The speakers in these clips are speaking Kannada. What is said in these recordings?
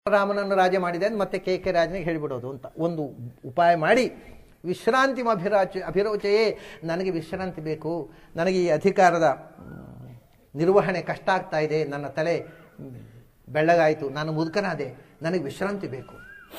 ರಾಮನನ್ನು ರಾಜ ಮಾಡಿದೆ ಅಂತ ಮತ್ತೆ ಕೆ ಕೆ ರಾಜನಿಗೆ ಹೇಳಿಬಿಡೋದು ಅಂತ ಒಂದು ಉಪಾಯ ಮಾಡಿ ವಿಶ್ರಾಂತಿ ಅಭಿರಾಚ ಅಭಿರೋಚೆಯೇ ನನಗೆ ವಿಶ್ರಾಂತಿ ಬೇಕು ನನಗೆ ಈ ಅಧಿಕಾರದ ಮ್, ನಿರ್ವಹಣೆ ಕಷ್ಟ ಆಗ್ತಾ ಇದೆ ನನ್ನ ತಲೆ ಮ್, ಬೆಳ್ಳಗಾಯಿತು ನಾನು ಮುದುಕನಾದೆ ನನಗೆ ವಿಶ್ರಾಂತಿ ಬೇಕು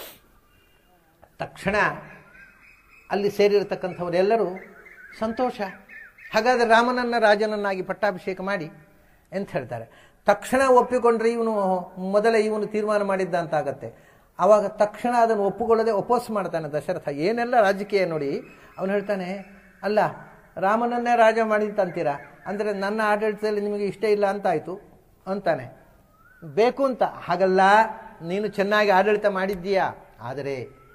ತಕ್ಷಣ ಅಲ್ಲಿ ಸೇರಿರತಕ್ಕಂಥವರೆಲ್ಲರೂ ಸಂತೋಷ ಹಾಗಾದರೆ ರಾಮನನ್ನ ರಾಜನನ್ನಾಗಿ ಪಟ್ಟಾಭಿಷೇಕ ಮಾಡಿ ಅಂತ ಹೇಳ್ತಾರೆ ತಕ್ಷಣ ಒಪ್ಪಿಕೊಂಡ್ರೆ ಇವನು ಮೊದಲೇ ಇವನು ತೀರ್ಮಾನ ಮಾಡಿದ್ದ ಅಂತ ಆಗತ್ತೆ ಆವಾಗ ತಕ್ಷಣ ಅದನ್ನು ಒಪ್ಪಿಕೊಳ್ಳದೆ ಒಪೋಸ್ ಮಾಡ್ತಾನೆ ದಶರಥ ಏನೆಲ್ಲ ರಾಜಕೀಯ ನೋಡಿ ಅವನು ಹೇಳ್ತಾನೆ ಅಲ್ಲ ರಾಮನನ್ನೇ ರಾಜ ಮಾಡಿದಂತೀರಾ ಅಂದರೆ ನನ್ನ ಆಡಳಿತದಲ್ಲಿ ನಿಮಗೆ ಇಷ್ಟ ಇಲ್ಲ ಅಂತಾಯಿತು ಅಂತಾನೆ ಬೇಕು ಅಂತ ಹಾಗಲ್ಲ ನೀನು ಚೆನ್ನಾಗಿ ಆಡಳಿತ ಮಾಡಿದ್ದೀಯಾ ಆದರೆ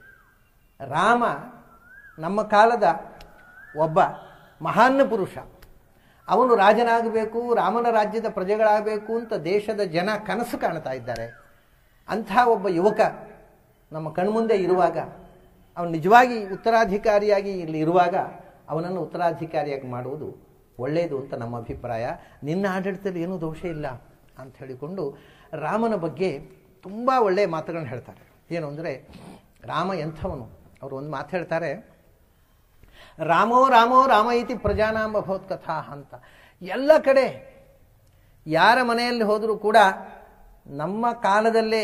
ರಾಮ ನಮ್ಮ ಕಾಲದ ಒಬ್ಬ ಮಹಾನ್ ಪುರುಷ ಅವನು ರಾಜನಾಗಬೇಕು ರಾಮನ ರಾಜ್ಯದ ಪ್ರಜೆಗಳಾಗಬೇಕು ಅಂತ ದೇಶದ ಜನ ಕನಸು ಕಾಣ್ತಾ ಇದ್ದಾರೆ ಅಂಥ ಒಬ್ಬ ಯುವಕ ನಮ್ಮ ಕಣ್ಮುಂದೆ ಇರುವಾಗ ಅವನು ನಿಜವಾಗಿ ಉತ್ತರಾಧಿಕಾರಿಯಾಗಿ ಇಲ್ಲಿ ಇರುವಾಗ ಅವನನ್ನು ಉತ್ತರಾಧಿಕಾರಿಯಾಗಿ ಮಾಡುವುದು ಒಳ್ಳೆಯದು ಅಂತ ನಮ್ಮ ಅಭಿಪ್ರಾಯ ನಿನ್ನ ಆಡಳಿತದಲ್ಲಿ ಏನೂ ದೋಷ ಇಲ್ಲ ಅಂತ ಹೇಳಿಕೊಂಡು ರಾಮನ ಬಗ್ಗೆ ತುಂಬ ಒಳ್ಳೆಯ ಮಾತುಗಳನ್ನ ಹೇಳ್ತಾರೆ ಏನು ಅಂದರೆ ರಾಮ ಎಂಥವನು ಅವರು ಒಂದು ಮಾತು ಹೇಳ್ತಾರೆ ರಾಮೋ ರಾಮೋ ರಾಮ ಇತಿ ಪ್ರಜಾನಾಂ ಅಭವತ್ ಕಥಾ ಅಂತ ಎಲ್ಲ ಕಡೆ ಯಾರ ಮನೆಯಲ್ಲಿ ಹೋದರೂ ಕೂಡ ನಮ್ಮ ಕಾಲದಲ್ಲೇ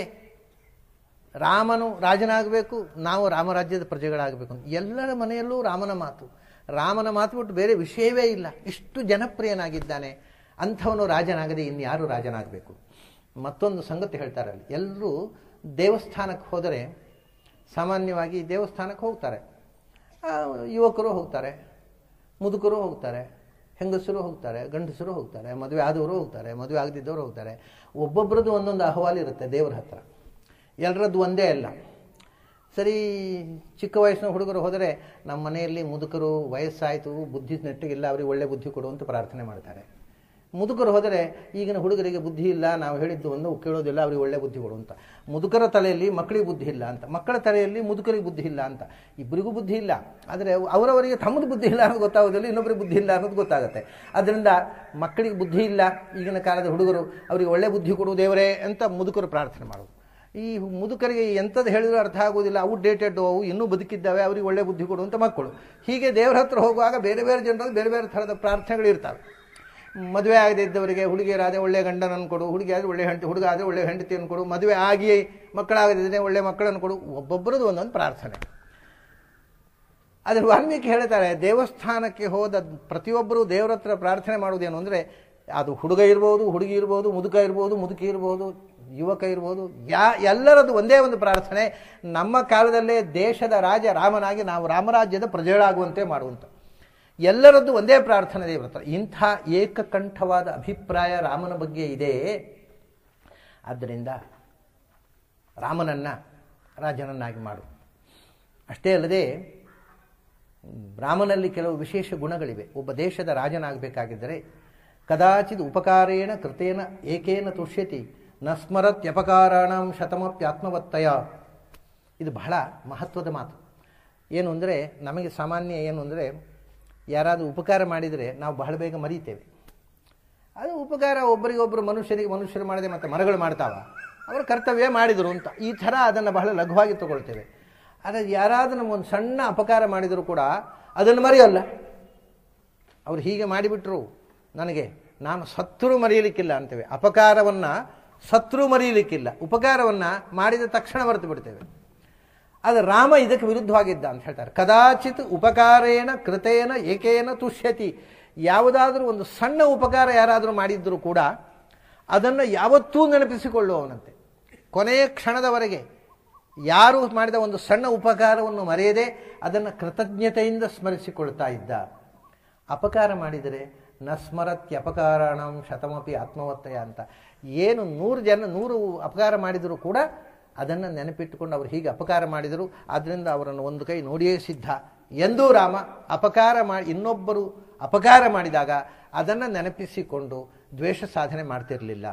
ರಾಮನು ರಾಜನಾಗಬೇಕು ನಾವು ರಾಮರಾಜ್ಯದ ಪ್ರಜೆಗಳಾಗಬೇಕು ಅಂತ ಎಲ್ಲರ ಮನೆಯಲ್ಲೂ ರಾಮನ ಮಾತು ರಾಮನ ಮಾತು ಬಿಟ್ಟು ಬೇರೆ ವಿಷಯವೇ ಇಲ್ಲ ಇಷ್ಟು ಜನಪ್ರಿಯನಾಗಿದ್ದಾನೆ ಅಂಥವನು ರಾಜನಾಗದೆ ಇನ್ಯಾರು ರಾಜನಾಗಬೇಕು ಮತ್ತೊಂದು ಸಂಗತಿ ಹೇಳ್ತಾರೆ ಅಲ್ಲಿ ಎಲ್ಲರೂ ದೇವಸ್ಥಾನಕ್ಕೆ ಹೋದರೆ ಸಾಮಾನ್ಯವಾಗಿ ದೇವಸ್ಥಾನಕ್ಕೆ ಹೋಗ್ತಾರೆ ಆ, ಯುವಕರು ಹೋಗ್ತಾರೆ ಮುದುಕರು ಹೋಗ್ತಾರೆ ಹೆಂಗಸರು ಹೋಗ್ತಾರೆ ಗಂಡಸರು ಹೋಗ್ತಾರೆ ಮದುವೆ ಆದವರು ಹೋಗ್ತಾರೆ ಮದುವೆ ಆಗದಿದ್ದವರು ಹೋಗ್ತಾರೆ ಒಬ್ಬೊಬ್ಬರದ್ದು ಒಂದೊಂದು ಅಹವಾಲು ಇರುತ್ತೆ ದೇವರ ಹತ್ರ ಎಲ್ಲರದ್ದು ಒಂದೇ ಅಲ್ಲ ಸರಿ ಚಿಕ್ಕ ವಯಸ್ಸಿನ ಹುಡುಗರು ಹೋದರೆ ನಮ್ಮ ಮನೆಯಲ್ಲಿ ಮುದುಕರು ವಯಸ್ಸಾಯಿತು ಬುದ್ಧಿ ನೆಟ್ಟಿಗಿಲ್ಲ ಅವರಿಗೆ ಒಳ್ಳೆ ಬುದ್ಧಿ ಕೊಡು ಅಂತ ಪ್ರಾರ್ಥನೆ ಮಾಡ್ತಾರೆ ಮುದುಕರು ಹೋದರೆ ಈಗಿನ ಹುಡುಗರಿಗೆ ಬುದ್ಧಿ ಇಲ್ಲ ನಾವು ಹೇಳಿದ್ದು ಒಂದು ಕೇಳೋದಿಲ್ಲ ಅವರಿಗೆ ಒಳ್ಳೆ ಬುದ್ಧಿ ಕೊಡು ಅಂತ ಮುದುಕರ ತಲೆಯಲ್ಲಿ ಮಕ್ಕಳಿಗೆ ಬುದ್ಧಿ ಇಲ್ಲ ಅಂತ ಮಕ್ಕಳ ತಲೆಯಲ್ಲಿ ಮುದುಕರಿಗೆ ಬುದ್ಧಿ ಇಲ್ಲ ಅಂತ ಇಬ್ಬರಿಗೂ ಬುದ್ಧಿ ಇಲ್ಲ ಆದರೆ ಅವರವರಿಗೆ ತಮ್ಮದು ಬುದ್ಧಿ ಇಲ್ಲ ಅನ್ನೋದು ಗೊತ್ತಾಗೋದಿಲ್ಲ ಇನ್ನೊಬ್ಬರಿಗೆ ಬುದ್ಧಿ ಇಲ್ಲ ಅನ್ನೋದು ಗೊತ್ತಾಗುತ್ತೆ ಅದರಿಂದ ಮಕ್ಕಳಿಗೆ ಬುದ್ಧಿ ಇಲ್ಲ ಈಗಿನ ಕಾಲದ ಹುಡುಗರು ಅವರಿಗೆ ಒಳ್ಳೆ ಬುದ್ಧಿ ಕೊಡು ದೇವರೇ ಅಂತ ಮುದುಕರು ಪ್ರಾರ್ಥನೆ ಮಾಡೋದು ಈ ಮುದುಕರಿಗೆ ಎಂಥದ್ದು ಹೇಳಿದ್ರು ಅರ್ಥ ಆಗೋದಿಲ್ಲ ಅವು ಡೇಟೆಡ್ ಅವು ಇನ್ನೂ ಬದುಕಿದ್ದಾವೆ ಅವರಿಗೆ ಒಳ್ಳೆ ಬುದ್ಧಿ ಕೊಡು ಅಂತ ಮಕ್ಕಳು ಹೀಗೆ ದೇವರ ಹತ್ರ ಹೋಗುವಾಗ ಬೇರೆ ಬೇರೆ ಜನರಲ್ಲಿ ಬೇರೆ ಬೇರೆ ಥರದ ಪ್ರಾರ್ಥನೆಗಳು ಇರ್ತವೆ ಮದುವೆ ಆಗದೇ ಇದ್ದವರಿಗೆ ಹುಡುಗಿಯರಾದರೆ ಒಳ್ಳೆ ಗಂಡನನ್ನು ಕೊಡು ಹುಡುಗಿ ಆದರೆ ಒಳ್ಳೆ ಹೆಂಡತಿ ಹುಡುಗ ಆದರೆ ಒಳ್ಳೆ ಹೆಂಡತಿಯನ್ನು ಕೊಡು ಮದುವೆ ಆಗಿ ಮಕ್ಕಳಾಗದಿದ್ದರೆ ಒಳ್ಳೆ ಮಕ್ಕಳನ್ನು ಕೊಡು ಒಬ್ಬೊಬ್ಬರದ್ದು ಒಂದೊಂದು ಪ್ರಾರ್ಥನೆ ಆದರೆ ವಾಲ್ಮೀಕಿ ಹೇಳ್ತಾರೆ ದೇವಸ್ಥಾನಕ್ಕೆ ಹೋದ ಪ್ರತಿಯೊಬ್ಬರು ದೇವರ ಹತ್ರ ಪ್ರಾರ್ಥನೆ ಮಾಡುವುದೇನು ಅಂದರೆ ಅದು ಹುಡುಗ ಇರ್ಬೋದು ಹುಡುಗಿ ಇರ್ಬೋದು ಮುದುಕ ಇರ್ಬೋದು ಮುದುಕಿ ಇರ್ಬೋದು ಯುವಕ ಇರ್ಬೋದು ಯಾ ಎಲ್ಲರದ್ದು ಒಂದೇ ಒಂದು ಪ್ರಾರ್ಥನೆ ನಮ್ಮ ಕಾಲದಲ್ಲೇ ದೇಶದ ರಾಜ ರಾಮನಾಗಿ ನಾವು ರಾಮರಾಜ್ಯದ ಪ್ರಜೆಗಳಾಗುವಂತೆ ಮಾಡುವಂಥ ಎಲ್ಲರದ್ದು ಒಂದೇ ಪ್ರಾರ್ಥನೆ ದೇವರ ಹತ್ರ ಇಂಥ ಏಕಕಂಠವಾದ ಅಭಿಪ್ರಾಯ ರಾಮನ ಬಗ್ಗೆ ಇದೆ ಆದ್ದರಿಂದ ರಾಮನನ್ನ ರಾಜನನ್ನಾಗಿ ಮಾಡು ಅಷ್ಟೇ ಅಲ್ಲದೆ ರಾಮನಲ್ಲಿ ಕೆಲವು ವಿಶೇಷ ಗುಣಗಳಿವೆ ಒಬ್ಬ ದೇಶದ ರಾಜನಾಗಬೇಕಾಗಿದ್ದರೆ ಕದಾಚಿತ್ ಉಪಕಾರೇಣ ಕೃತೇನ ಏಕೇನ ತುಷ್ಯತಿ ನ ಸ್ಮರತ್ಯಪಕಾರಾಣಂ ಶತಮಪ್ಯಾತ್ಮವತ್ತಯ ಇದು ಬಹಳ ಮಹತ್ವದ ಮಾತು ಏನು ಅಂದರೆ ನಮಗೆ ಸಾಮಾನ್ಯ ಏನು ಅಂದರೆ ಯಾರಾದರೂ ಉಪಕಾರ ಮಾಡಿದರೆ ನಾವು ಬಹಳ ಬೇಗ ಮರೀತೇವೆ ಅದು ಉಪಕಾರ ಒಬ್ಬರಿಗೊಬ್ಬರು ಮನುಷ್ಯರಿಗೆ ಮನುಷ್ಯರು ಮಾಡದೆ ಮತ್ತು ಮರಗಳು ಮಾಡ್ತಾವ ಅವರು ಕರ್ತವ್ಯ ಮಾಡಿದರು ಅಂತ ಈ ಥರ ಅದನ್ನು ಬಹಳ ಲಘುವಾಗಿ ತಗೊಳ್ತೇವೆ ಆದರೆ ಯಾರಾದರೂ ನಮಗೊಂದು ಸಣ್ಣ ಅಪಕಾರ ಮಾಡಿದರೂ ಕೂಡ ಅದನ್ನು ಮರೆಯೋಲ್ಲ ಅವ್ರು ಹೀಗೆ ಮಾಡಿಬಿಟ್ರು ನನಗೆ ನಾನು ಸತ್ರು ಮರೆಯಲಿಕ್ಕಿಲ್ಲ ಅಂತೇವೆ ಅಪಕಾರವನ್ನು ಸತ್ರು ಮರೆಯಲಿಕ್ಕಿಲ್ಲ ಉಪಕಾರವನ್ನು ಮಾಡಿದ ತಕ್ಷಣ ಮರೆತು ಬಿಡ್ತೇವೆ ಆದರೆ ರಾಮ ಇದಕ್ಕೆ ವಿರುದ್ಧವಾಗಿದ್ದ ಅಂತ ಹೇಳ್ತಾರೆ ಕದಾಚಿತ್ ಉಪಕಾರೇಣ ಕೃತೇನ ಏಕೇನ ತುಷ್ಯತಿ ಯಾವುದಾದ್ರೂ ಒಂದು ಸಣ್ಣ ಉಪಕಾರ ಯಾರಾದರೂ ಮಾಡಿದ್ದರೂ ಕೂಡ ಅದನ್ನು ಯಾವತ್ತೂ ನೆನಪಿಸಿಕೊಳ್ಳುವವನಂತೆ ಕೊನೆಯ ಕ್ಷಣದವರೆಗೆ ಯಾರು ಮಾಡಿದ ಒಂದು ಸಣ್ಣ ಉಪಕಾರವನ್ನು ಮರೆಯದೆ ಅದನ್ನು ಕೃತಜ್ಞತೆಯಿಂದ ಸ್ಮರಿಸಿಕೊಳ್ತಾ ಇದ್ದ ಅಪಕಾರ ಮಾಡಿದರೆ ನ ಸ್ಮರತ್ಯ ಅಪಕಾರಾಣಂ ಶತಮಪಿ ಆತ್ಮವತ್ತಯ ಅಂತ ಏನು ನೂರು ಜನ ನೂರು ಅಪಕಾರ ಮಾಡಿದರೂ ಕೂಡ ಅದನ್ನು ನೆನಪಿಟ್ಟುಕೊಂಡು ಅವರು ಹೀಗೆ ಅಪಕಾರ ಮಾಡಿದರು ಆದ್ದರಿಂದ ಅವರನ್ನು ಒಂದು ಕೈ ನೋಡಿಯೇ ಸಿದ್ಧ ಎಂದೂ ರಾಮ ಅಪಕಾರ ಮಾಡಿ ಇನ್ನೊಬ್ಬರು ಅಪಕಾರ ಮಾಡಿದಾಗ ಅದನ್ನು ನೆನಪಿಸಿಕೊಂಡು ದ್ವೇಷ ಸಾಧನೆ ಮಾಡ್ತಿರಲಿಲ್ಲ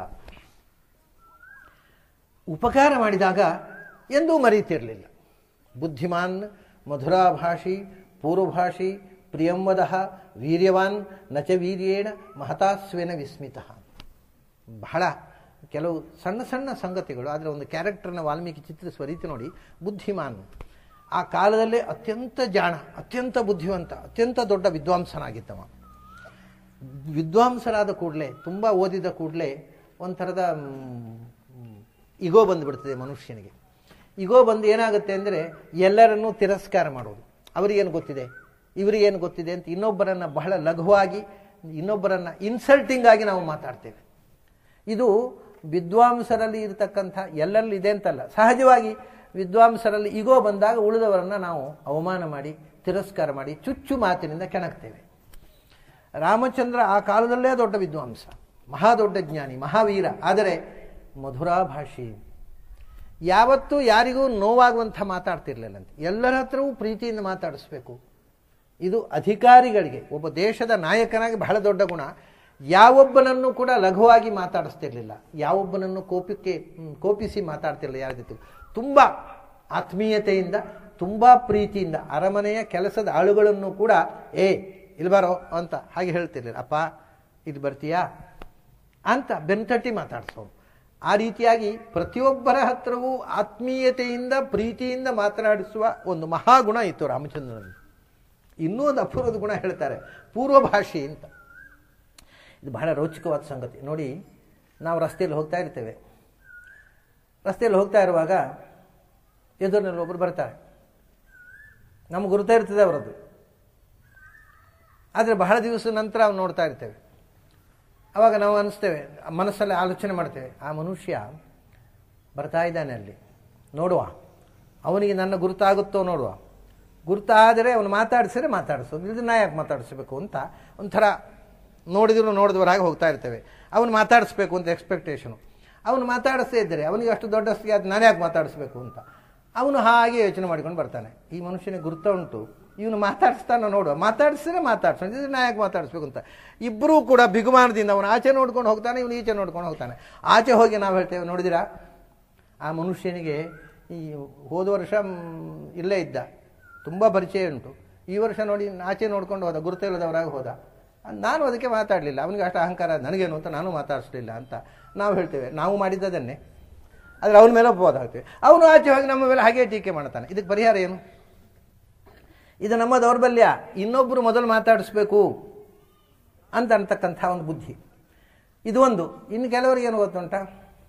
ಉಪಕಾರ ಮಾಡಿದಾಗ ಎಂದೂ ಮರೀತಿರಲಿಲ್ಲ ಬುದ್ಧಿಮಾನ್ ಮಧುರಾಭಾಷಿ ಪೂರ್ವಭಾಷಿ ಪ್ರಿಯಂವದ ವೀರ್ಯವಾನ್ ನಚ ವೀರ್ಯೇಣ ಮಹತಾಸ್ವೇನ ವಿಸ್ಮಿತ ಬಹಳ ಕೆಲವು ಸಣ್ಣ ಸಣ್ಣ ಸಂಗತಿಗಳು ಆದರೆ ಒಂದು ಕ್ಯಾರೆಕ್ಟರ್ನ ವಾಲ್ಮೀಕಿ ಚಿತ್ರಿಸುವ ರೀತಿ ನೋಡಿ ಬುದ್ಧಿಮಾನ್ ಆ ಕಾಲದಲ್ಲೇ ಅತ್ಯಂತ ಜಾಣ ಅತ್ಯಂತ ಬುದ್ಧಿವಂತ ಅತ್ಯಂತ ದೊಡ್ಡ ವಿದ್ವಾಂಸನಾಗಿದ್ದವ ವಿದ್ವಾಂಸರಾದ ಕೂಡಲೇ ತುಂಬ ಓದಿದ ಕೂಡಲೇ ಒಂಥರದ ಇಗೋ ಬಂದುಬಿಡ್ತದೆ ಮನುಷ್ಯನಿಗೆ ಇಗೋ ಬಂದು ಏನಾಗುತ್ತೆ ಅಂದರೆ ಎಲ್ಲರನ್ನೂ ತಿರಸ್ಕಾರ ಮಾಡೋದು ಅವರಿಗೇನು ಗೊತ್ತಿದೆ ಇವರಿಗೇನು ಗೊತ್ತಿದೆ ಅಂತ ಇನ್ನೊಬ್ಬರನ್ನು ಬಹಳ ಲಘುವಾಗಿ ಇನ್ನೊಬ್ಬರನ್ನು ಇನ್ಸಲ್ಟಿಂಗ್ ಆಗಿ ನಾವು ಮಾತಾಡ್ತೇವೆ ಇದು ವಿದ್ವಾಂಸರಲ್ಲಿ ಇರತಕ್ಕಂಥ ಎಲ್ಲರಲ್ಲಿ ಇದೆ ಅಂತಲ್ಲ ಸಹಜವಾಗಿ ವಿದ್ವಾಂಸರಲ್ಲಿ ಇಗೋ ಬಂದಾಗ ಉಳಿದವರನ್ನು ನಾವು ಅವಮಾನ ಮಾಡಿ ತಿರಸ್ಕಾರ ಮಾಡಿ ಚುಚ್ಚು ಮಾತಿನಿಂದ ಕೆಣಕ್ತೇವೆ ರಾಮಚಂದ್ರ ಆ ಕಾಲದಲ್ಲೇ ದೊಡ್ಡ ವಿದ್ವಾಂಸ ಮಹಾ ದೊಡ್ಡ ಜ್ಞಾನಿ ಮಹಾವೀರ ಆದರೆ ಮಧುರಾಭಾಷಿ ಯಾವತ್ತೂ ಯಾರಿಗೂ ನೋವಾಗುವಂಥ ಮಾತಾಡ್ತಿರ್ಲಿಲ್ಲಂತೆ ಎಲ್ಲರ ಹತ್ರವೂ ಪ್ರೀತಿಯಿಂದ ಮಾತಾಡಿಸ್ಬೇಕು ಇದು ಅಧಿಕಾರಿಗಳಿಗೆ ಒಬ್ಬ ದೇಶದ ನಾಯಕನಾಗಿ ಬಹಳ ದೊಡ್ಡ ಗುಣ ಯಾವೊಬ್ಬನನ್ನು ಕೂಡ ಲಘುವಾಗಿ ಮಾತಾಡಿಸ್ತಿರ್ಲಿಲ್ಲ ಯಾವೊಬ್ಬನನ್ನು ಕೋಪಕ್ಕೆ ಹ್ಮ್, ಕೋಪಿಸಿ ಮಾತಾಡ್ತಿರಲಿಲ್ಲ ಯಾರ ಜೊತೆ ತುಂಬ ಆತ್ಮೀಯತೆಯಿಂದ ತುಂಬ ಪ್ರೀತಿಯಿಂದ ಅರಮನೆಯ ಕೆಲಸದ ಆಳುಗಳನ್ನು ಕೂಡ ಏ ಇಲ್ಲಿ ಬರೋ ಅಂತ ಹಾಗೆ ಹೇಳ್ತಿರ್ಲಿಲ್ಲ ಅಪ್ಪ ಇದು ಬರ್ತೀಯಾ ಅಂತ ಬೆನ್ತಟ್ಟಿ ಮಾತಾಡ್ಸೋನು ಆ ರೀತಿಯಾಗಿ ಪ್ರತಿಯೊಬ್ಬರ ಹತ್ರವೂ ಆತ್ಮೀಯತೆಯಿಂದ ಪ್ರೀತಿಯಿಂದ ಮಾತನಾಡಿಸುವ ಒಂದು ಮಹಾಗುಣ ಇತ್ತು ರಾಮಚಂದ್ರನಲ್ಲಿ ಇನ್ನೂ ಒಂದು ಅಪೂರ್ವದ ಗುಣ ಹೇಳ್ತಾರೆ ಪೂರ್ವಭಾಷಿ ಅಂತ ಇದು ಬಹಳ ರೋಚಕವಾದ ಸಂಗತಿ ನೋಡಿ ನಾವು ರಸ್ತೆಯಲ್ಲಿ ಹೋಗ್ತಾ ಇರ್ತೇವೆ ರಸ್ತೆಯಲ್ಲಿ ಹೋಗ್ತಾ ಇರುವಾಗ ಎದುರಿನಲ್ಲಿ ಒಬ್ಬರು ಬರ್ತಾರೆ ನಮ್ಗೆ ಗುರುತಾ ಇರ್ತದೆ ಅವರದ್ದು ಆದರೆ ಬಹಳ ದಿವಸ ನಂತರ ಅವ್ನು ನೋಡ್ತಾ ಇರ್ತೇವೆ ಅವಾಗ ನಾವು ಅನಿಸ್ತೇವೆ ಮನಸ್ಸಲ್ಲಿ ಆಲೋಚನೆ ಮಾಡ್ತೇವೆ ಆ ಮನುಷ್ಯ ಬರ್ತಾ ಇದ್ದಾನೆ ಅಲ್ಲಿ ನೋಡುವ ಅವನಿಗೆ ನನ್ನ ಗುರುತಾಗುತ್ತೋ ನೋಡುವ ಗುರುತಾದರೆ ಅವನು ಮಾತಾಡಿಸಿದ್ರೆ ಮಾತಾಡಿಸೋದು ಇಲ್ಲದೆ ನಾ ಯಾಕೆ ಮಾತಾಡಿಸ್ಬೇಕು ಅಂತ ಒಂಥರ ನೋಡಿದ್ರು ನೋಡಿದವರ ಹಾಗೆ ಹೋಗ್ತಾ ಇರ್ತೇವೆ ಅವನು ಮಾತಾಡಿಸ್ಬೇಕು ಅಂತ ಎಕ್ಸ್ಪೆಕ್ಟೇಷನು ಅವನು ಮಾತಾಡಿಸ್ದೇ ಇದ್ದರೆ ಅವನಿಗೆ ಅಷ್ಟು ದೊಡ್ಡ ಅದು ನಾನು ಯಾಕೆ ಮಾತಾಡಿಸ್ಬೇಕು ಅಂತ ಅವನು ಹಾಗೆ ಯೋಚನೆ ಮಾಡ್ಕೊಂಡು ಬರ್ತಾನೆ ಈ ಮನುಷ್ಯನಿಗೆ ಗುರುತ ಉಂಟು ಇವನು ಮಾತಾಡಿಸ್ತಾನ ನೋಡುವ ಮಾತಾಡಿಸಿದ್ರೆ ಮಾತಾಡ್ಸೋಣ ಇದ್ರೆ ನಾ ಯಾಕೆ ಮಾತಾಡಿಸ್ಬೇಕು ಅಂತ ಇಬ್ಬರೂ ಕೂಡ ಬಿಗುಮಾನದಿಂದ ಅವನು ಆಚೆ ನೋಡ್ಕೊಂಡು ಹೋಗ್ತಾನೆ ಇವನು ಈಚೆ ನೋಡ್ಕೊಂಡು ಹೋಗ್ತಾನೆ ಆಚೆ ಹೋಗಿ ನಾವು ಹೇಳ್ತೇವೆ ನೋಡಿದಿರಾ ಆ ಮನುಷ್ಯನಿಗೆ ಈ ಹೋದ ವರ್ಷ ಮ್, ಇಲ್ಲೇ ಇದ್ದ ತುಂಬ ಪರಿಚಯ ಉಂಟು ಈ ವರ್ಷ ನೋಡಿ ಆಚೆ ನೋಡ್ಕೊಂಡು ಹೋದ ಗುರುತ ಇಲ್ಲದವರಾಗಿ ಹೋದ ನಾನು ಅದಕ್ಕೆ ಮಾತಾಡಲಿಲ್ಲ ಅವನಿಗೆ ಅಷ್ಟು ಅಹಂಕಾರ ನನಗೇನು ಅಂತ ನಾನು ಮಾತಾಡಿಸ್ಲಿಲ್ಲ ಅಂತ ನಾವು ಹೇಳ್ತೇವೆ ನಾವು ಮಾಡಿದ್ದದನ್ನೇ ಆದರೆ ಅವನ ಮೇಲೆ ಒಪ್ಪೋದಾಗ್ತೇವೆ ಅವನು ಆಚೆ ಹೋಗಿ ನಮ್ಮ ಮೇಲೆ ಹಾಗೆ ಟೀಕೆ ಮಾಡ್ತಾನೆ ಇದಕ್ಕೆ ಪರಿಹಾರ ಏನು ಇದು ನಮ್ಮ ದೌರ್ಬಲ್ಯ ಇನ್ನೊಬ್ಬರು ಮೊದಲು ಮಾತಾಡಿಸ್ಬೇಕು ಅಂತ ಅಂತಕ್ಕಂಥ ಒಂದು ಬುದ್ಧಿ ಇದು ಒಂದು ಇನ್ನು ಕೆಲವರಿಗೆ ಏನು ಗೊತ್ತುಂಟಾ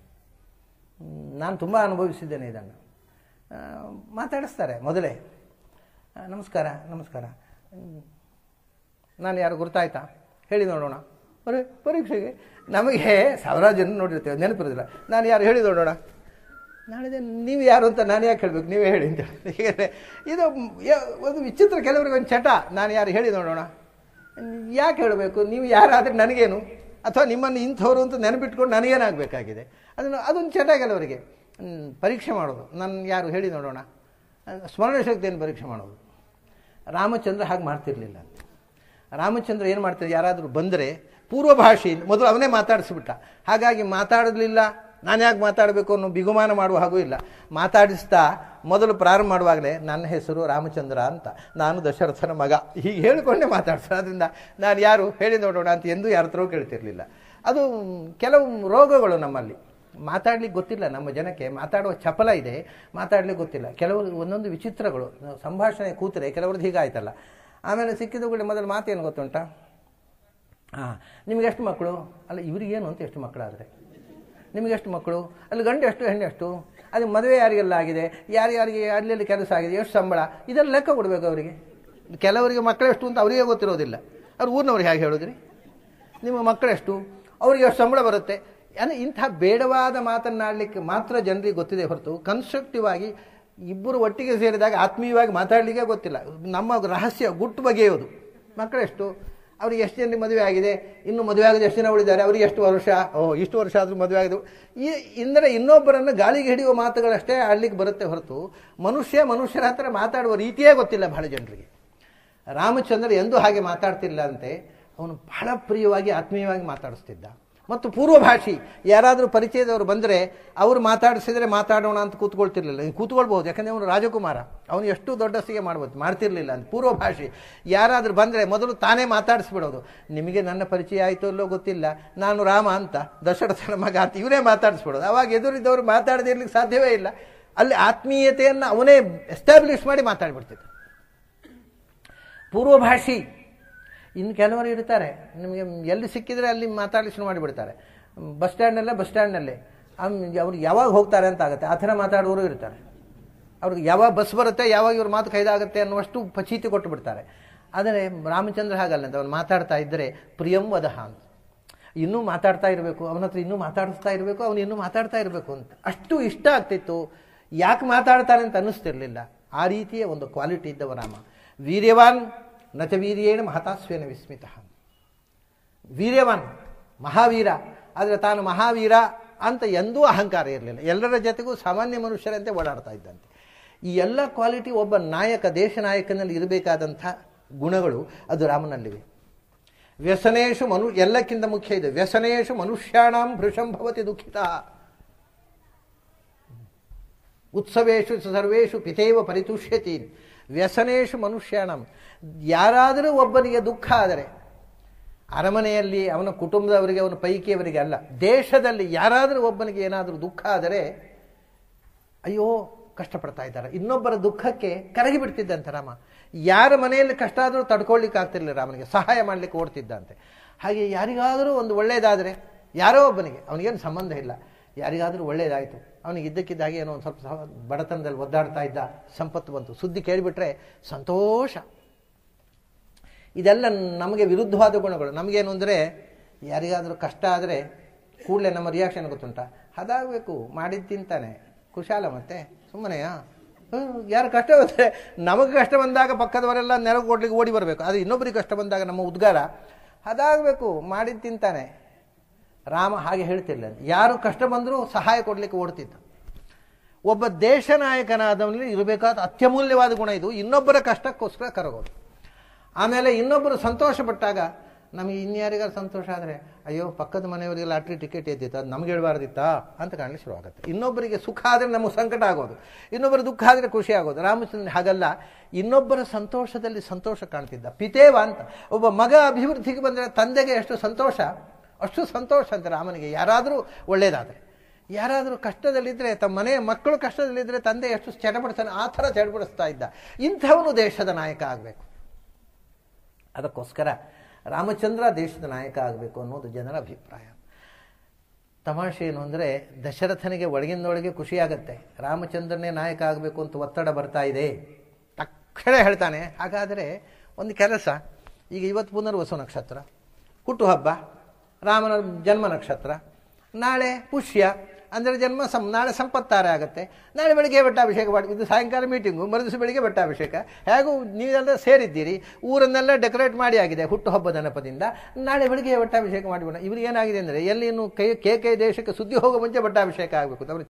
ಹ್ಮ್, ನಾನು ತುಂಬ ಅನುಭವಿಸಿದ್ದೇನೆ ಇದನ್ನು ಆ, ಮಾತಾಡಿಸ್ತಾರೆ ಮೊದಲೇ ಆ, ನಮಸ್ಕಾರ ನಮಸ್ಕಾರ ಹ್ಮ್, ನಾನು ಯಾರು ಗುರ್ತಾಯ್ತಾ ಹೇಳಿ ನೋಡೋಣ ಅರೆ ಪರೀಕ್ಷೆಗೆ ನಮಗೆ ಸಾವಿರಾರು ಜನ ನೋಡಿರ್ತೇವೆ ನೆನಪಿರೋದಿಲ್ಲ ನಾನು ಯಾರು ಹೇಳಿ ನೋಡೋಣ ನಾಳೆ ನೀವು ಯಾರು ಅಂತ ನಾನು ಯಾಕೆ ಹೇಳಬೇಕು ನೀವೇ ಹೇಳಿ ಅಂತ ಹೇಳಿ ಇದು ಯ- ಒಂದು ವಿಚಿತ್ರ ಕೆಲವರಿಗೆ ಒಂದು ಚಟ ನಾನು ಯಾರು ಹೇಳಿ ನೋಡೋಣ ಯಾಕೆ ಹೇಳಬೇಕು ನೀವು ಯಾರಾದರೆ ನನಗೇನು ಅಥವಾ ನಿಮ್ಮನ್ನು ಇಂಥವ್ರು ಅಂತ ನೆನಪಿಟ್ಕೊಂಡು ನನಗೇನಾಗಬೇಕಾಗಿದೆ ಅದನ್ನು ಅದೊಂದು ಚಟ ಕೆಲವರಿಗೆ ಹ್ಮ್, ಪರೀಕ್ಷೆ ಮಾಡೋದು ನಾನು ಯಾರು ಹೇಳಿ ನೋಡೋಣ ಸ್ಮರಣ ಶಕ್ತಿಯನ್ನು ಪರೀಕ್ಷೆ ಮಾಡೋದು ರಾಮಚಂದ್ರ ಹಾಗೆ ಮಾಡ್ತಿರ್ಲಿಲ್ಲ ಅಂತ ರಾಮಚಂದ್ರ ಏನು ಮಾಡ್ತಾರೆ ಯಾರಾದರೂ ಬಂದರೆ ಪೂರ್ವಭಾಷೆಯಿಂದ ಮೊದಲು ಅವನೇ ಮಾತಾಡಿಸ್ಬಿಟ್ಟ ಹಾಗಾಗಿ ಮಾತಾಡಲಿಲ್ಲ ನಾನು ಯಾಕೆ ಮಾತಾಡಬೇಕು ಅನ್ನೋ ಬಿಗುಮಾನ ಮಾಡುವ ಹಾಗೂ ಇಲ್ಲ ಮಾತಾಡಿಸ್ತಾ ಮೊದಲು ಪ್ರಾರಂಭ ಮಾಡುವಾಗಲೇ ನನ್ನ ಹೆಸರು ರಾಮಚಂದ್ರ ಅಂತ ನಾನು ದಶರಥನ ಮಗ ಹೀಗೆ ಹೇಳಿಕೊಂಡೇ ಮಾತಾಡ್ತಾರೆ ಅದರಿಂದ ನಾನು ಯಾರು ಹೇಳಿ ನೋಡೋಣ ಅಂತ ಎಂದೂ ಯಾರ ಹತ್ರವೂ ಕೇಳ್ತಿರ್ಲಿಲ್ಲ ಅದು ಕೆಲವು ರೋಗಗಳು ನಮ್ಮಲ್ಲಿ ಮಾತಾಡ್ಲಿಕ್ಕೆ ಗೊತ್ತಿಲ್ಲ ನಮ್ಮ ಜನಕ್ಕೆ ಮಾತಾಡುವ ಚಪಲ ಇದೆ ಮಾತಾಡ್ಲಿಕ್ಕೆ ಗೊತ್ತಿಲ್ಲ ಕೆಲವರು ಒಂದೊಂದು ವಿಚಿತ್ರಗಳು ನಾವು ಸಂಭಾಷಣೆ ಕೂತರೆ ಕೆಲವ್ರದ್ದು ಹೀಗಾಯ್ತಲ್ಲ ಆಮೇಲೆ ಸಿಕ್ಕಿದ ಕೂಡ ಮೊದಲು ಮಾತೇನು ಗೊತ್ತುಂಟಾ ಹಾಂ ನಿಮಗೆ ಎಷ್ಟು ಮಕ್ಕಳು ಅಲ್ಲ ಇವರಿಗೇನು ಅಂತ ಎಷ್ಟು ಮಕ್ಕಳಾದರೆ ನಿಮಗೆ ಎಷ್ಟು ಮಕ್ಕಳು ಅಲ್ಲಿ ಗಂಡು ಎಷ್ಟು ಹೆಣ್ಣು ಎಷ್ಟು ಅದು ಮದುವೆ ಯಾರಿಗೆಲ್ಲ ಆಗಿದೆ ಯಾರ್ಯಾರಿಗೆ ಅಲ್ಲೆಲ್ಲಿ ಕೆಲಸ ಆಗಿದೆ ಎಷ್ಟು ಸಂಬಳ ಇದೆಲ್ಲ ಲೆಕ್ಕ ಕೊಡಬೇಕು ಅವರಿಗೆ ಕೆಲವರಿಗೆ ಮಕ್ಕಳು ಎಷ್ಟು ಅಂತ ಅವರಿಗೆ ಗೊತ್ತಿರೋದಿಲ್ಲ ಅವ್ರು ಊರಿನವ್ರಿಗೆ ಹೇಗೆ ಹೇಳಿದ್ರಿ ನಿಮ್ಮ ಮಕ್ಕಳೆಷ್ಟು ಅವರಿಗೆ ಎಷ್ಟು ಸಂಬಳ ಬರುತ್ತೆ ಅಂದರೆ ಇಂಥ ಬೇಡವಾದ ಮಾತನ್ನಾಡಲಿಕ್ಕೆ ಮಾತ್ರ ಜನರಿಗೆ ಗೊತ್ತಿದೆ ಹೊರತು ಕನ್ಸ್ಟ್ರಕ್ಟಿವ್ ಆಗಿ ಇಬ್ಬರು ಒಟ್ಟಿಗೆ ಸೇರಿದಾಗ ಆತ್ಮೀಯವಾಗಿ ಮಾತಾಡಲಿಕ್ಕೆ ಗೊತ್ತಿಲ್ಲ ನಮ್ಮ ರಹಸ್ಯ ಗುಟ್ಟು ಬಗೆಯೋದು ಮಕ್ಕಳೆಷ್ಟು ಅವ್ರಿಗೆ ಎಷ್ಟು ಜನ ಮದುವೆ ಆಗಿದೆ ಇನ್ನು ಮದುವೆ ಆಗದೆ ಎಷ್ಟು ಜನ ಉಳಿದ್ದಾರೆ ಅವರಿಗೆ ಎಷ್ಟು ವರ್ಷ ಓ ಇಷ್ಟು ವರ್ಷ ಆದರೂ ಮದುವೆ ಆಗಿದೆ ಈ ಇಂದರೆ ಇನ್ನೊಬ್ಬರನ್ನು ಗಾಳಿಗೆ ಹಿಡಿಯುವ ಮಾತುಗಳಷ್ಟೇ ಆಡ್ಲಿಕ್ಕೆ ಬರುತ್ತೆ ಹೊರತು ಮನುಷ್ಯ ಮನುಷ್ಯರ ಹತ್ರ ಮಾತಾಡುವ ರೀತಿಯೇ ಗೊತ್ತಿಲ್ಲ ಬಹಳ ಜನರಿಗೆ ರಾಮಚಂದ್ರ ಎಂದೂ ಹಾಗೆ ಮಾತಾಡ್ತಿಲ್ಲ ಅಂತೆ ಅವನು ಬಹಳ ಪ್ರಿಯವಾಗಿ ಆತ್ಮೀಯವಾಗಿ ಮಾತಾಡಿಸ್ತಿದ್ದ ಮತ್ತು ಪೂರ್ವಭಾಷಿ ಯಾರಾದರೂ ಪರಿಚಯದವರು ಬಂದರೆ ಅವರು ಮಾತಾಡಿಸಿದರೆ ಮಾತಾಡೋಣ ಅಂತ ಕೂತ್ಕೊಳ್ತಿರ್ಲಿಲ್ಲ ನೀವು ಕೂತ್ಕೊಳ್ಬೋದು ಯಾಕಂದರೆ ಅವನು ರಾಜಕುಮಾರ ಅವನು ಎಷ್ಟು ದೊಡ್ಡಸ್ತಿಗೆ ಮಾಡ್ಬೋದು ಮಾಡ್ತಿರ್ಲಿಲ್ಲ ಅಂತ ಪೂರ್ವಭಾಷಿ ಯಾರಾದರೂ ಬಂದರೆ ಮೊದಲು ತಾನೇ ಮಾತಾಡಿಸ್ಬಿಡೋದು ನಿಮಗೆ ನನ್ನ ಪರಿಚಯ ಆಯಿತು ಅಲ್ಲೋ ಗೊತ್ತಿಲ್ಲ ನಾನು ರಾಮ ಅಂತ ದಶರಥನ ಮಗ ಅಂತ ಇವರೇ ಮಾತಾಡಿಸ್ಬಿಡೋದು ಅವಾಗ ಎದುರಿದ್ದವರು ಮಾತಾಡದೇ ಇರ್ಲಿಕ್ಕೆ ಸಾಧ್ಯವೇ ಇಲ್ಲ ಅಲ್ಲಿ ಆತ್ಮೀಯತೆಯನ್ನು ಅವನೇ ಎಸ್ಟಾಬ್ಲಿಷ್ ಮಾಡಿ ಮಾತಾಡ್ಬಿಡ್ತಿದ್ದ ಪೂರ್ವಭಾಷಿ ಇನ್ನು ಕೆಲವರು ಇರ್ತಾರೆ ನಿಮಗೆ ಎಲ್ಲಿ ಸಿಕ್ಕಿದ್ರೆ ಅಲ್ಲಿ ಮಾತಾಡಲಿ ಶುರು ಮಾಡಿಬಿಡ್ತಾರೆ ಬಸ್ ಸ್ಟ್ಯಾಂಡಲ್ಲೇ ಬಸ್ ಸ್ಟ್ಯಾಂಡ್ನಲ್ಲೇ ಅವ್ರು ಯಾವಾಗ ಹೋಗ್ತಾರೆ ಅಂತ ಆಗುತ್ತೆ ಆ ಥರ ಮಾತಾಡುವವರು ಇರ್ತಾರೆ ಅವ್ರಿಗೆ ಯಾವಾಗ ಬಸ್ ಬರುತ್ತೆ ಯಾವಾಗ ಇವ್ರ ಮಾತು ಕೈದಾಗುತ್ತೆ ಅನ್ನುವಷ್ಟು ಪಚೀತಿ ಕೊಟ್ಟು ಬಿಡ್ತಾರೆ ಆದರೆ ರಾಮಚಂದ್ರ ಹಾಗಲ್ಲ ಅಂತ ಅವನು ಮಾತಾಡ್ತಾ ಇದ್ದರೆ ಪ್ರಿಯಂ ವದಹ ಅಂತ ಇನ್ನೂ ಮಾತಾಡ್ತಾ ಇರಬೇಕು ಅವನ ಹತ್ರ ಇನ್ನೂ ಮಾತಾಡಿಸ್ತಾ ಇರಬೇಕು ಅವನು ಇನ್ನೂ ಮಾತಾಡ್ತಾ ಇರಬೇಕು ಅಂತ ಅಷ್ಟು ಇಷ್ಟ ಆಗ್ತಿತ್ತು ಯಾಕೆ ಮಾತಾಡ್ತಾನೆ ಅಂತ ಅನ್ನಿಸ್ತಿರ್ಲಿಲ್ಲ ಆ ರೀತಿಯ ಒಂದು ಕ್ವಾಲಿಟಿ ಇದ್ದವ ರಾಮ ವೀರ್ಯವಾನ್ ನಚ ವೀರ್ಯೇಣ ಮಹತಾಸ್ವೇನ ವಿಸ್ಮಿತ ವೀರ್ಯವಾನ್ ಮಹಾವೀರ ಆದರೆ ತಾನು ಮಹಾವೀರ ಅಂತ ಎಂದೂ ಅಹಂಕಾರ ಇರಲಿಲ್ಲ ಎಲ್ಲರ ಜೊತೆಗೂ ಸಾಮಾನ್ಯ ಮನುಷ್ಯರಂತೆ ಓಡಾಡ್ತಾ ಇದ್ದಂತೆ ಈ ಎಲ್ಲ ಕ್ವಾಲಿಟಿ ಒಬ್ಬ ನಾಯಕ ದೇಶ ನಾಯಕನಲ್ಲಿ ಇರಬೇಕಾದಂಥ ಗುಣಗಳು ಅದು ರಾಮನಲ್ಲಿವೆ ವ್ಯಸನೇಶು ಮನು ಎಲ್ಲಕ್ಕಿಂತ ಮುಖ್ಯ ಇದೆ ವ್ಯಸನೇಶು ಮನುಷ್ಯಾಣಂ ಭೃಶಂ ಭವತಿ ದುಃಖಿತ ಉತ್ಸವೇಶು ಸರ್ವೇಶು ಪಿತೇವ ಪರಿತುಷ್ಯತಿ ವ್ಯಸನೇಶು ಮನುಷ್ಯಾಣಂ ಯಾರಾದರೂ ಒಬ್ಬನಿಗೆ ದುಃಖ ಆದರೆ ಅರಮನೆಯಲ್ಲಿ ಅವನ ಕುಟುಂಬದವರಿಗೆ ಅವನ ಪೈಕಿಯವರಿಗೆ ಅಲ್ಲ ದೇಶದಲ್ಲಿ ಯಾರಾದರೂ ಒಬ್ಬನಿಗೆ ಏನಾದರೂ ದುಃಖ ಆದರೆ ಅಯ್ಯೋ ಕಷ್ಟಪಡ್ತಾ ಇದ್ದಾರೆ ಇನ್ನೊಬ್ಬರ ದುಃಖಕ್ಕೆ ಕರಗಿ ಬಿಡ್ತಿದ್ದಂತೆ ರಾಮ ಯಾರ ಮನೆಯಲ್ಲಿ ಕಷ್ಟ ಆದರೂ ತಡ್ಕೊಳ್ಳಿಕ್ಕೆ ಆಗ್ತಿರ್ಲಿಲ್ಲ ರಾಮನಿಗೆ ಸಹಾಯ ಮಾಡಲಿಕ್ಕೆ ಓಡ್ತಿದ್ದಂತೆ ಹಾಗೆ ಯಾರಿಗಾದರೂ ಒಂದು ಒಳ್ಳೆಯದಾದರೆ ಯಾರೋ ಒಬ್ಬನಿಗೆ ಅವನಿಗೇನು ಸಂಬಂಧ ಇಲ್ಲ ಯಾರಿಗಾದರೂ ಒಳ್ಳೆಯದಾಯಿತು ಅವನಿಗೆ ಇದ್ದಕ್ಕಿದ್ದ ಹಾಗೆ ಏನೋ ಒಂದು ಸ್ವಲ್ಪ ಸ- ಬಡತನದಲ್ಲಿ ಒದ್ದಾಡ್ತಾ ಇದ್ದ ಸಂಪತ್ತು ಬಂತು ಸುದ್ದಿ ಕೇಳಿಬಿಟ್ರೆ ಸಂತೋಷ ಇದೆಲ್ಲ ನಮಗೆ ವಿರುದ್ಧವಾದ ಗುಣಗಳು ನಮಗೇನು ಅಂದರೆ ಯಾರಿಗಾದರೂ ಕಷ್ಟ ಆದರೆ ಕೂಡಲೇ ನಮ್ಮ ರಿಯಾಕ್ಷನ್ ಗೊತ್ತುಂಟ ಅದಾಗಬೇಕು ಮಾಡಿದ್ದು ತಿಂತಾನೆ ಕುಶಾಲ ಮತ್ತೆ ಸುಮ್ಮನೆಯಾ ಯಾರು ಕಷ್ಟ ಬಂದರೆ ನಮಗೆ ಕಷ್ಟ ಬಂದಾಗ ಪಕ್ಕದವರೆಲ್ಲ ನೆರವು ಕೊಡ್ಲಿಕ್ಕೆ ಓಡಿ ಬರಬೇಕು ಆದರೆ ಇನ್ನೊಬ್ಬರಿಗೆ ಕಷ್ಟ ಬಂದಾಗ ನಮ್ಮ ಉದ್ಗಾರ ಅದಾಗಬೇಕು ಮಾಡಿದ್ದು ತಿಂತಾನೆ ರಾಮ ಹಾಗೆ ಹೇಳ್ತಿರ್ಲಿಲ್ಲ ಯಾರು ಕಷ್ಟ ಬಂದರೂ ಸಹಾಯ ಕೊಡಲಿಕ್ಕೆ ಓಡ್ತಿದ್ದ ಒಬ್ಬ ದೇಶ ನಾಯಕನಾದವನಲ್ಲಿ ಇರಬೇಕಾದ ಅತ್ಯಮೂಲ್ಯವಾದ ಗುಣ ಇದು ಇನ್ನೊಬ್ಬರ ಕಷ್ಟಕ್ಕೋಸ್ಕರ ಕರಗೋದು ಆಮೇಲೆ ಇನ್ನೊಬ್ಬರು ಸಂತೋಷ ಪಟ್ಟಾಗ ನಮಗೆ ಇನ್ಯಾರಿಗಾರು ಸಂತೋಷ ಆದರೆ ಅಯ್ಯೋ ಪಕ್ಕದ ಮನೆಯವರಿಗೆ ಲಾಟ್ರಿ ಟಿಕೆಟ್ ಎದ್ದಿತ್ತು ಅದು ನಮ್ಗೆ ಹೇಳ್ಬಾರ್ದಿತ್ತಾ ಅಂತ ಕಾಣಲಿಕ್ಕೆ ಶುರು ಆಗುತ್ತೆ ಇನ್ನೊಬ್ಬರಿಗೆ ಸುಖ ಆದರೆ ನಮಗೆ ಸಂಕಟ ಆಗೋದು ಇನ್ನೊಬ್ಬರ ದುಃಖ ಆದರೆ ಖುಷಿ ಆಗೋದು ರಾಮಚಂದ್ರ ಹಾಗಲ್ಲ ಇನ್ನೊಬ್ಬರ ಸಂತೋಷದಲ್ಲಿ ಸಂತೋಷ ಕಾಣ್ತಿದ್ದ ಪಿತೇವ ಅಂತ ಒಬ್ಬ ಮಗ ಅಭಿವೃದ್ಧಿಗೆ ಬಂದರೆ ತಂದೆಗೆ ಎಷ್ಟು ಸಂತೋಷ ಅಷ್ಟು ಸಂತೋಷ ಅಂತ ರಾಮನಿಗೆ ಯಾರಾದರೂ ಒಳ್ಳೆಯದಾದರೆ ಯಾರಾದರೂ ಕಷ್ಟದಲ್ಲಿದ್ದರೆ ತಮ್ಮ ಮನೆಯ ಮಕ್ಕಳು ಕಷ್ಟದಲ್ಲಿದ್ದರೆ ತಂದೆ ಎಷ್ಟು ಚಟಪಡಿಸ್ತಾನೆ ಆ ಥರ ಚಟಪಡಿಸ್ತಾ ಇದ್ದ ಇಂಥವನು ದೇಶದ ನಾಯಕ ಆಗಬೇಕು ಅದಕ್ಕೋಸ್ಕರ ರಾಮಚಂದ್ರ ದೇಶದ ನಾಯಕ ಆಗಬೇಕು ಅನ್ನೋದು ಜನರ ಅಭಿಪ್ರಾಯ ತಮಾಷೆ ಏನು ಅಂದರೆ ದಶರಥನಿಗೆ ಒಳಗಿಂದೊಳಗೆ ಖುಷಿಯಾಗತ್ತೆ ರಾಮಚಂದ್ರನೇ ನಾಯಕ ಆಗಬೇಕು ಅಂತ ಒತ್ತಡ ಬರ್ತಾ ಇದೆ ತಕ್ಷಣ ಹೇಳ್ತಾನೆ ಹಾಗಾದರೆ ಒಂದು ಕೆಲಸ ಈಗ ಇವತ್ತು ಪುನರ್ವಸು ನಕ್ಷತ್ರ ಹುಟ್ಟುಹಬ್ಬ ರಾಮನ ಜನ್ಮ ನಕ್ಷತ್ರ ನಾಳೆ ಪುಷ್ಯ ಅಂದರೆ ಜನ್ಮ ಸಂ ನಾಳೆ ಸಂಪತ್ತಾರೆ ಆಗುತ್ತೆ ನಾಳೆ ಬೆಳಿಗ್ಗೆ ಬೆಟ್ಟಾಭಿಷೇಕ ಮಾಡಿ ಇದು ಸಾಯಂಕಾಲ ಮೀಟಿಂಗು ಮರುದಿವಸ ಬೆಳಿಗ್ಗೆ ಬೆಟ್ಟಾಭಿಷೇಕ ಹೇಗೂ ನೀವೆಲ್ಲ ಸೇರಿದ್ದೀರಿ ಊರನ್ನೆಲ್ಲ ಡೆಕೋರೇಟ್ ಮಾಡಿ ಆಗಿದೆ ಹುಟ್ಟುಹಬ್ಬದ ನೆಪದಿಂದ ನಾಳೆ ಬೆಳಿಗ್ಗೆ ಬೆಟ್ಟಾಭಿಷೇಕ ಮಾಡಿಬಿಡೋಣ ಇವ್ರಿಗೆ ಏನಾಗಿದೆ ಅಂದರೆ ಎಲ್ಲಿ ಇನ್ನು ಕೈ ಕೆ ಕೈ ದೇಶಕ್ಕೆ ಸುದ್ದಿ ಹೋಗೋ ಮುಂಚೆ ಬೆಟ್ಟಾಭಿಷೇಕ ಆಗಬೇಕು